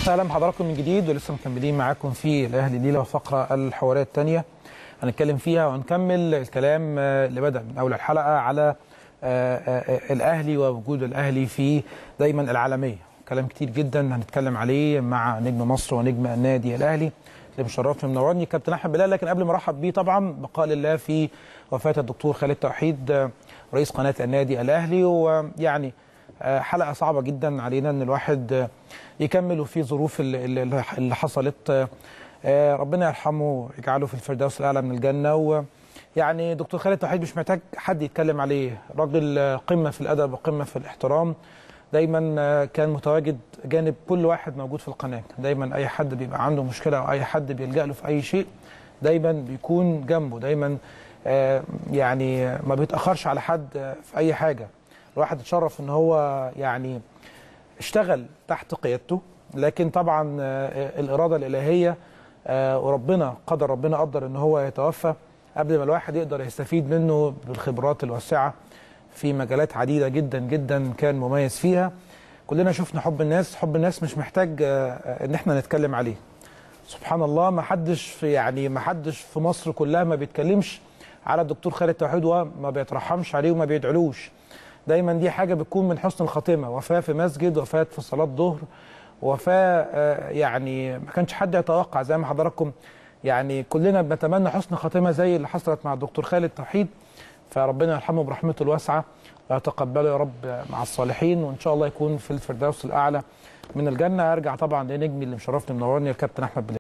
وسهلا بحضراتكم من جديد ولسه مكملين معاكم في الاهلي ليله والفقره الحواريه الثانيه هنتكلم فيها ونكمل الكلام اللي بدا من اول الحلقه على الاهلي ووجود الاهلي في دايما العالميه كلام كتير جدا هنتكلم عليه مع نجم مصر ونجم النادي الاهلي اللي مشرفني منورني كابتن احمد بلال لكن قبل ما ارحب بيه طبعا بقاء لله في وفاه الدكتور خالد توحيد رئيس قناه النادي الاهلي ويعني حلقه صعبه جدا علينا ان الواحد يكمل في ظروف اللي حصلت ربنا يرحمه يجعله في الفردوس الاعلى من الجنه ويعني دكتور خالد توحيد مش محتاج حد يتكلم عليه راجل قمه في الادب وقمه في الاحترام دايما كان متواجد جانب كل واحد موجود في القناه دايما اي حد بيبقى عنده مشكله او اي حد بيلجا له في اي شيء دايما بيكون جنبه دايما يعني ما بيتاخرش على حد في اي حاجه الواحد اتشرف ان هو يعني اشتغل تحت قيادته لكن طبعا الاراده الالهيه وربنا قدر ربنا قدر ان هو يتوفى قبل ما الواحد يقدر يستفيد منه بالخبرات الواسعه في مجالات عديده جدا جدا كان مميز فيها كلنا شفنا حب الناس حب الناس مش محتاج ان احنا نتكلم عليه سبحان الله ما حدش في يعني ما حدش في مصر كلها ما بيتكلمش على الدكتور خالد توحيد وما بيترحمش عليه وما بيدعلوش دايما دي حاجه بتكون من حسن الخاتمه وفاه في مسجد وفاه في صلاه ظهر وفاه يعني ما كانش حد يتوقع زي ما حضراتكم يعني كلنا بنتمنى حسن خاتمه زي اللي حصلت مع الدكتور خالد توحيد فربنا يرحمه برحمته الواسعه ويتقبله يا رب مع الصالحين وان شاء الله يكون في الفردوس الاعلى من الجنه ارجع طبعا لنجمي اللي مشرفني منورني الكابتن احمد بلال